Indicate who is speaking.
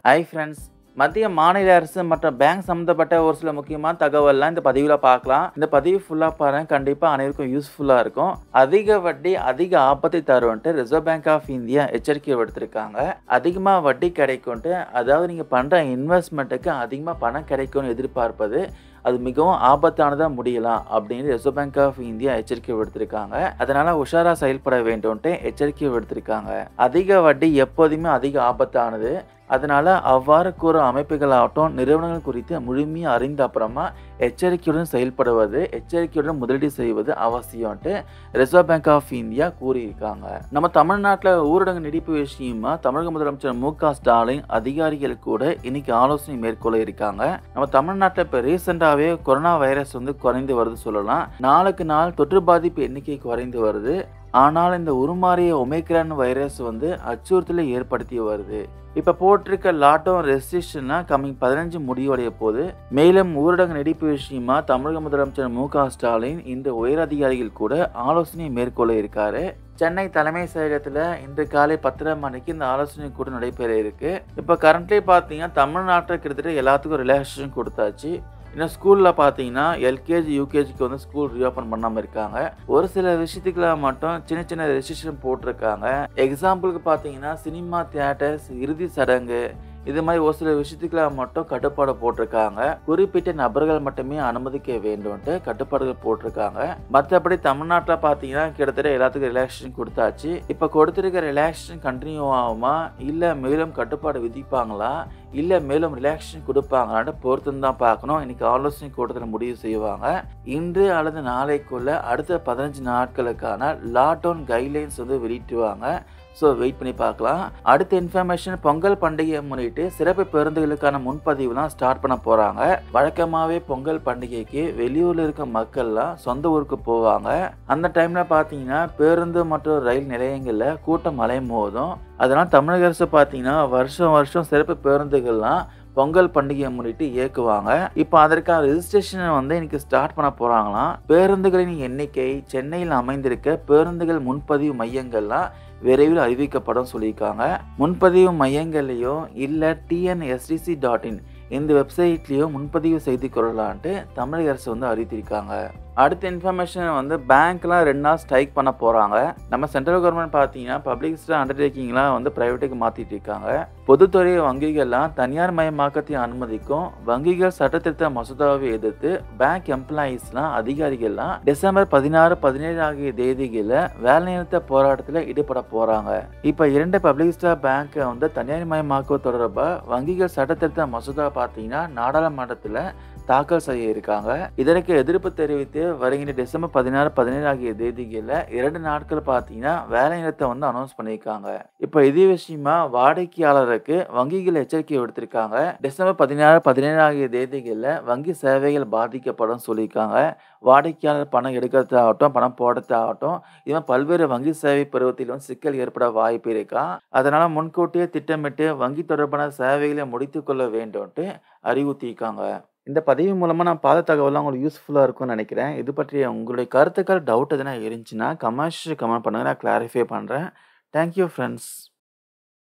Speaker 1: hi friends மத்திய மாநில அரசு மற்றும் பேங்க் சம்மந்தப்பட்ட ஒரு சில முக்கியமான தகவல்லாம் இந்த பதிவில் பார்க்கலாம் இந்த பதிவு ஃபுல்லாக பாருங்க கண்டிப்பாக அனைவருக்கும் யூஸ்ஃபுல்லாக இருக்கும் அதிக வட்டி அதிக ஆபத்தை தரும்ன்ட்டு ரிசர்வ் பேங்க் ஆஃப் இந்தியா எச்சரிக்கை விடுத்திருக்காங்க அதிகமாக வட்டி கிடைக்கும்ட்டு அதாவது நீங்கள் பண்ணுற இன்வெஸ்ட்மெண்ட்டுக்கு அதிகமாக பணம் கிடைக்கும்னு எதிர்பார்ப்பது அது மிகவும் ஆபத்தானதாக முடியலாம் அப்படின்னு ரிசர்வ் பேங்க் ஆஃப் இந்தியா எச்சரிக்கை விடுத்திருக்காங்க அதனால உஷாரா செயல்பட வேண்டும்ட்டு எச்சரிக்கை விடுத்திருக்காங்க அதிக வட்டி எப்போதுமே அதிக ஆபத்தானது அதனால அவ்வாறு கூறும் அமைப்புகளாகட்டும் நிறுவனங்கள் குறித்து முழுமையாக அறிந்த அப்புறமா எச்சரிக்கையுடன் செயல்படுவது எச்சரிக்கையுடன் முதலீடு செய்வது அவசியம்ட்டு ரிசர்வ் பேங்க் ஆஃப் இந்தியா கூறியிருக்காங்க நம்ம தமிழ்நாட்டில் ஊரடங்கு நீடிப்பு விஷயமா தமிழக முதலமைச்சர் மு க ஸ்டாலின் அதிகாரிகள் கூட இன்னைக்கு ஆலோசனை மேற்கொள்ள இருக்காங்க நம்ம தமிழ்நாட்டில் இப்போ ரீசெண்டாகவே கொரோனா வைரஸ் வந்து குறைந்து வருது சொல்லலாம் நாளுக்கு நாள் தொற்று பாதிப்பு எண்ணிக்கை குறைந்து வருது ஆனால் இந்த உருமாறிய ஒமேக்ரான் வைரஸ் வந்து அச்சுறுத்தலை ஏற்படுத்தி வருது இப்போ போட்டிருக்க லாக்டவுன் ரெஸ்ட்ரிக்ஷன்லாம் கம்மிங் பதினஞ்சு முடிவடைய போது மேலும் ஊரடங்கு நீடிப்பு விஷயமா தமிழக முதலமைச்சர் மு க ஸ்டாலின் இந்த உயர் அதிகாரிகள் கூட ஆலோசனை மேற்கொள்ள இருக்காரு சென்னை தலைமை செயலகத்தில் இன்று காலை பத்தரை மணிக்கு இந்த ஆலோசனை கூட்டம் நடைபெற இருக்கு இப்போ கரண்ட்லி பார்த்தீங்கன்னா தமிழ்நாட்டில் கிட்டத்தட்ட எல்லாத்துக்கும் ரிலாக்ஸேஷன் கொடுத்தாச்சு இன்னும் ஸ்கூலில் பார்த்தீங்கன்னா எல்கேஜி யூகேஜிக்கு வந்து ஸ்கூல் ரீஓப்பன் பண்ணாமல் இருக்காங்க ஒரு சில விஷயத்துக்குலாம் மட்டும் சின்ன சின்ன ரெஸ்ட்ரிக்ஷன் போட்டிருக்காங்க எக்ஸாம்பிளுக்கு பார்த்தீங்கன்னா சினிமா தியேட்டர்ஸ் இறுதி சடங்கு இது மாதிரி ஒரு சில விஷயத்துக்குலாம் மட்டும் கட்டுப்பாடு போட்டிருக்காங்க குறிப்பிட்ட நபர்கள் மட்டுமே அனுமதிக்க வேண்டும்ட்டு கட்டுப்பாடுகள் போட்டிருக்காங்க மற்றபடி தமிழ்நாட்டில் பார்த்தீங்கன்னா கிட்டத்தட்ட எல்லாத்துக்கும் ரிலாக்ஸேஷன் கொடுத்தாச்சு இப்போ கொடுத்துருக்க ரிலாக்ஸேஷன் கண்டினியூ ஆகுமா இல்லை மேலும் கட்டுப்பாடு விதிப்பாங்களா இல்லை மேலும் ரிலாக்ஸேஷன் கொடுப்பாங்களான்னு பொறுத்து தான் பார்க்கணும் இன்னைக்கு ஆலோசனை கூட்டத்தில் முடிவு செய்வாங்க இன்று அல்லது நாளைக்குள்ள அடுத்த பதினஞ்சு நாட்களுக்கான லாக்டவுன் கைட்லைன்ஸ் வந்து வெளியிட்டுவாங்க ஸோ வெயிட் பண்ணி பார்க்கலாம் அடுத்த இன்ஃபர்மேஷன் பொங்கல் பண்டிகையை முன்னிட்டு சிறப்பு பேருந்துகளுக்கான முன்பதிவுலாம் ஸ்டார்ட் பண்ண போகிறாங்க வழக்கமாகவே பொங்கல் பண்டிகைக்கு வெளியூரில் இருக்க மக்கள்லாம் சொந்த ஊருக்கு போவாங்க அந்த டைமில் பார்த்தீங்கன்னா பேருந்து மற்றும் ரயில் நிலையங்களில் கூட்டம் அலை மோதும் அதனால் தமிழக அரசு பார்த்தீங்கன்னா வருஷம் வருஷம் சிறப்பு பேருந்துகள்லாம் பொங்கல் பண்டிகையை முன்னிட்டு இயக்குவாங்க இப்போ அதற்கான ரெஜிஸ்ட்ரேஷனை வந்து இன்னைக்கு ஸ்டார்ட் பண்ண போகிறாங்களாம் பேருந்துகளின் எண்ணிக்கை சென்னையில் அமைந்திருக்க பேருந்துகள் முன்பதிவு மையங்கள்லாம் விரைவில் அறிவிக்கப்படும் சொல்லியிருக்காங்க முன்பதிவு மையங்கள்லையும் இல்லை டிஎன்எஸ்டிசி டாட் இன் இந்த வெப்சைட்லேயும் முன்பதிவு செய்து கொள்ளலான்ட்டு தமிழக அரசு வந்து அறிவித்திருக்காங்க அடுத்த இன்ஃபர்மேஷன் வந்து பேங்க்லாம் ரெண்டு நாள் ஸ்ட்ரைக் பண்ண போகிறாங்க நம்ம சென்ட்ரல் கவர்மெண்ட் பார்த்தீங்கன்னா பப்ளிக் அண்டர்டேக்கிங்லாம் வந்து ப்ரைவேட்டுக்கு மாற்றிட்டு இருக்காங்க பொதுத்துறை வங்கிகள்லாம் தனியார் மயமாக்கத்தை அனுமதிக்கும் வங்கிகள் சட்டத்திருத்த மசோதாவை எதிர்த்து பேங்க் எம்ப்ளாயீஸ்லாம் அதிகாரிகள்லாம் டிசம்பர் பதினாறு பதினேழு ஆகிய தேதிகளில் வேலைநிறுத்த போராட்டத்தில் ஈடுபட போகிறாங்க இப்போ இரண்டு பப்ளிக் ஸ்டார் பேங்க்கை வந்து தனியார் மயமாக்குவது தொடர்பாக வங்கிகள் சட்டத்திருத்த மசோதா பார்த்தீங்கன்னா நாடாளுமன்றத்தில் தாக்கல் செய்ய இருக்காங்க இதற்கு எதிர்ப்பு தெரிவித்து வருகின்ற டிசம்பர் பதினாறு பதினேழு ஆகிய தேதிகளில் இரண்டு நாட்கள் பார்த்தீங்கன்னா வேலை நிறுத்தத்தை வந்து அனௌன்ஸ் பண்ணியிருக்காங்க இப்போ இதே விஷயமா வாடிக்கையாளருக்கு வங்கிகள் எச்சரிக்கை விடுத்திருக்காங்க டிசம்பர் பதினாறு பதினேழு ஆகிய தேதிகளில் வங்கி சேவைகள் பாதிக்கப்படும் சொல்லியிருக்காங்க வாடிக்கையாளர் பணம் எடுக்கிறதாகட்டும் பணம் போடுறதாகட்டும் இவன் பல்வேறு வங்கி சேவை பருவத்திலும் சிக்கல் ஏற்பட வாய்ப்பு இருக்கா அதனால முன்கூட்டியே திட்டமிட்டு வங்கி தொடர்பான சேவைகளை முடித்து கொள்ள வேண்டும்ட்டு அறிவுறுத்தியிருக்காங்க இந்த பதிவு மூலமாக நான் பார்த்த தகவலாம் உங்களுக்கு யூஸ்ஃபுல்லாக இருக்கும்னு நினைக்கிறேன் இது பற்றிய உங்களுடைய கருத்துக்கள் டவுட் எதனா இருந்துச்சுன்னா கமெண்ட்ஸ் கமெண்ட் பண்ணுங்கள் நான் கிளாரிஃபை பண்ணுறேன் தேங்க்யூ ஃப்ரெண்ட்ஸ்